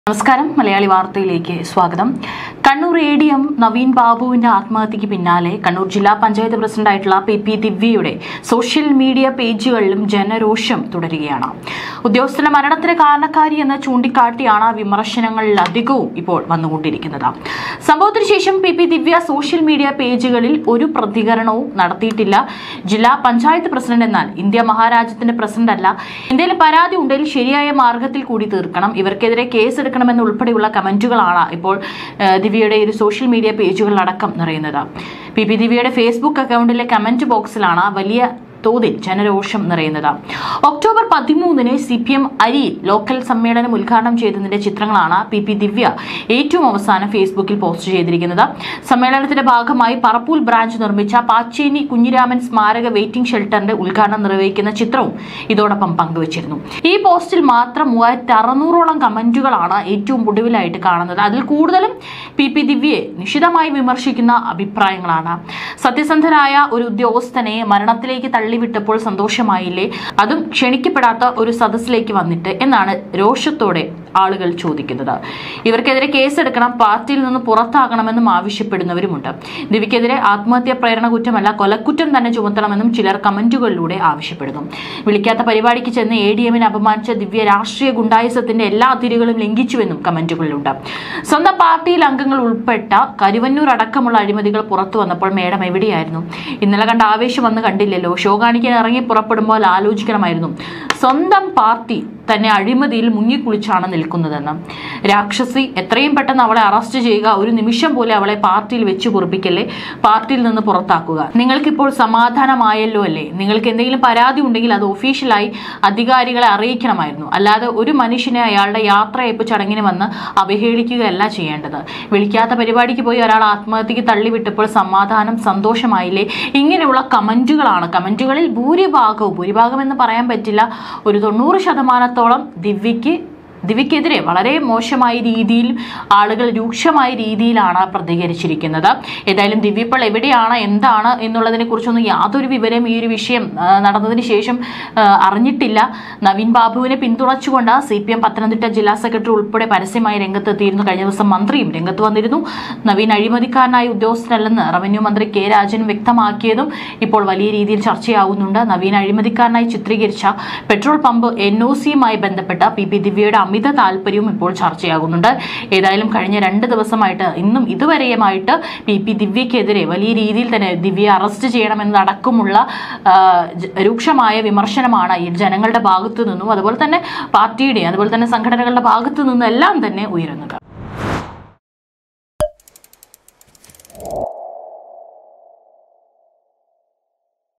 നമസ്കാരം മലയാളി വാർത്തയിലേക്ക് സ്വാഗതം Kannur A D M Naveen ബാബുവിന്റെ ആത്മഹത്യക്ക് പിന്നാലെ കണ്ണൂർ ജില്ലാ പഞ്ചായത്ത് പ്രസിഡന്റായിട്ടുള്ള പി പി ദിവ്യയുടെ സോഷ്യൽ മീഡിയ പേജുകളിലും ജനരോഷം തുടരുകയാണ് ഉദ്യോഗസ്ഥന്റെ മരണത്തിന് കാരണക്കാരി എന്ന് ചൂണ്ടിക്കാട്ടിയാണ് വിമർശനങ്ങളിൽ അധികവും ഇപ്പോൾ വന്നുകൊണ്ടിരിക്കുന്നത് സംഭവത്തിന് ശേഷം P P Divya social media പേജുകളിൽ ഒരു പ്രതികരണവും നടത്തിയിട്ടില്ല ജില്ലാ പഞ്ചായത്ത് പ്രസിഡന്റ് എന്നാൽ ഇന്ത്യ മഹാരാജ്യത്തിന്റെ പ്രസിഡന്റ് അല്ല ഇന്ത്യയിൽ പരാതി ഉണ്ടെങ്കിൽ ശരിയായ മാർഗത്തിൽ കൂടി തീർക്കണം ഇവർക്കെതിരെ കേസ് എടുക്കണമെന്ന് ഉൾപ്പെടെയുള്ള കമന്റുകളാണ് ഇപ്പോൾ ഏഹ്, ദിവ്യയുടെ ഒരു സോഷ്യൽ മീഡിയ പേജുകളിലടക്കം നിറയുന്നത് പി പി ദിവ്യയുടെ ഫേസ്ബുക്ക് അക്കൗണ്ടിലെ കമന്റ് ബോക്സിലാണ് വലിയ തോതിൽ ജനരോഷം നിറയുന്നത് ഒക്ടോബർ പതിമൂന്നിന് സി പി എം അരിയിൽ ലോക്കൽ സമ്മേളനം ഉദ്ഘാടനം ചെയ്തതിന്റെ ചിത്രങ്ങളാണ് പി പി ദിവ്യ ഏറ്റവും അവസാനം ഫേസ്ബുക്കിൽ പോസ്റ്റ് ചെയ്തിരിക്കുന്നത് സമ്മേളനത്തിന്റെ ഭാഗമായി പറപ്പൂൽ ബ്രാഞ്ച് നിർമ്മിച്ച പാച്ചേനി കുഞ്ഞിരാമൻ സ്മാരക വെയിറ്റിംഗ് ഷെൽട്ടറിന്റെ ഉദ്ഘാടനം നിർവഹിക്കുന്ന ചിത്രവും ഇതോടൊപ്പം പങ്കുവച്ചിരുന്നു ഈ പോസ്റ്റിൽ മാത്രം മൂവായിരത്തി അറുന്നൂറോളം കമന്റുകളാണ് ഏറ്റവും ഒടുവിലായിട്ട് കാണുന്നത് അതിൽ കൂടുതലും പി പി ദിവ്യയെ നിശിതമായി വിമർശിക്കുന്ന അഭിപ്രായങ്ങളാണ് സത്യസന്ധനായ ഒരു ഉദ്യോഗസ്ഥനെ മരണത്തിലേക്ക് തള്ളിവിട്ടപ്പോൾ സന്തോഷമായില്ലേ അതും ക്ഷണിക്കപ്പെടാത്ത ഒരു സദസ്സിലേക്ക് വന്നിട്ട് എന്നാണ് രോഷത്തോടെ ആളുകൾ ചോദിക്കുന്നത് ഇവർക്കെതിരെ കേസെടുക്കണം പാർട്ടിയിൽ നിന്ന് പുറത്താകണമെന്നും ആവശ്യപ്പെടുന്നവരുമുണ്ട് ദിവ്യക്കെതിരെ ആത്മഹത്യാ പ്രേരണ കുറ്റമല്ല കൊലക്കുറ്റം തന്നെ ചുമത്തണമെന്നും ചിലർ കമന്റുകളിലൂടെ ആവശ്യപ്പെടുന്നു വിളിക്കാത്ത പരിപാടിക്ക് ചെന്ന് എ ഡി എമ്മിനെ അപമാനിച്ച ദിവ്യ രാഷ്ട്രീയ ഗുണ്ടായുസത്തിന്റെ എല്ലാ അതിരുകളും ലംഘിച്ചുവെന്നും കമന്റുകളിലുണ്ട് സ്വന്തം പാർട്ടിയിൽ അംഗങ്ങൾ ഉൾപ്പെട്ട കരുവന്നൂർ അടക്കമുള്ള അഴിമതികൾ പുറത്തു വന്നപ്പോൾ മേഡം എവിടെയായിരുന്നു ഇന്നലെ കണ്ട ആവേശം വന്ന് കണ്ടില്ലല്ലോ ഷോ കാണിക്കാൻ ഇറങ്ങി പുറപ്പെടുമ്പോൾ ആലോചിക്കണമായിരുന്നു സ്വന്തം പാർട്ടി തന്നെ അഴിമതിയിൽ മുങ്ങിക്കുളിച്ചാണ് നിൽക്കുന്നതെന്ന് രാക്ഷസി എത്രയും പെട്ടെന്ന് അവളെ അറസ്റ്റ് ചെയ്യുക ഒരു നിമിഷം പോലെ അവളെ പാർട്ടിയിൽ വെച്ച് കുറിപ്പിക്കല്ലേ പാർട്ടിയിൽ നിന്ന് പുറത്താക്കുക നിങ്ങൾക്കിപ്പോൾ സമാധാനമായല്ലോ അല്ലേ നിങ്ങൾക്ക് എന്തെങ്കിലും പരാതി ഉണ്ടെങ്കിൽ അത് ഒഫീഷ്യലായി അധികാരികളെ അറിയിക്കണമായിരുന്നു അല്ലാതെ ഒരു മനുഷ്യനെ അയാളുടെ യാത്രയപ്പ് ചടങ്ങിന് വന്ന് അവഹേളിക്കുകയല്ല ചെയ്യേണ്ടത് വിളിക്കാത്ത പരിപാടിക്ക് പോയി ഒരാൾ ആത്മഹത്യക്ക് തള്ളിവിട്ടപ്പോൾ സമാധാനം സന്തോഷമായില്ലേ ഇങ്ങനെയുള്ള കമന്റുകളാണ് കമന്റുകളിൽ ഭൂരിഭാഗവും ഭൂരിഭാഗം എന്ന് പറയാൻ പറ്റില്ല ഒരു തൊണ്ണൂറ് ശതമാനത്തോളം ദിവ്യയ്ക്ക് ദിവ്യക്കെതിരെ വളരെ മോശമായ രീതിയിൽ ആളുകൾ രൂക്ഷമായ രീതിയിലാണ് പ്രതികരിച്ചിരിക്കുന്നത് ഏതായാലും ദിവ്യ ഇപ്പോൾ എവിടെയാണ് എന്താണ് എന്നുള്ളതിനെ കുറിച്ചൊന്നും യാതൊരു വിവരം ഈ ഒരു വിഷയം ആ, നടന്നതിന് ശേഷം ആ, അറിഞ്ഞിട്ടില്ല നവീൻ ബാബുവിനെ പിന്തുണച്ചുകൊണ്ട് സി പി എം പത്തനംതിട്ട ജില്ലാ സെക്രട്ടറി ഉൾപ്പെടെ പരസ്യമായി രംഗത്തെത്തിയിരുന്നു കഴിഞ്ഞ ദിവസം മന്ത്രിയും രംഗത്ത് വന്നിരുന്നു നവീൻ അഴിമതിക്കാരനായ ഉദ്യോഗസ്ഥനല്ലെന്ന് റവന്യൂ മന്ത്രി കെ രാജൻ വ്യക്തമാക്കിയതും ഇപ്പോൾ വലിയ രീതിയിൽ ചർച്ചയാവുന്നുണ്ട് നവീൻ അഴിമതിക്കാരനായി ചിത്രീകരിച്ച പെട്രോൾ പമ്പ് എൻ ഒ സിയുമായി ബന്ധപ്പെട്ട പി പി ദിവ്യയുടെ അമിത താല്പര്യവും ഇപ്പോൾ ചർച്ചയാകുന്നുണ്ട് ഏതായാലും കഴിഞ്ഞ രണ്ട് ദിവസമായിട്ട് ഇന്നും ഇതുവരെയുമായിട്ട് പി പി ദിവ്യക്കെതിരെ വലിയ രീതിയിൽ തന്നെ ദിവ്യയെ അറസ്റ്റ് ചെയ്യണമെന്നതടക്കമുള്ള ആ, ജ- രൂക്ഷമായ വിമർശനമാണ് ഈ ജനങ്ങളുടെ ഭാഗത്തു നിന്നും അതുപോലെ തന്നെ പാർട്ടിയുടെ അതുപോലെ തന്നെ സംഘടനകളുടെ ഭാഗത്തു നിന്നും എല്ലാം തന്നെ ഉയരുന്നത്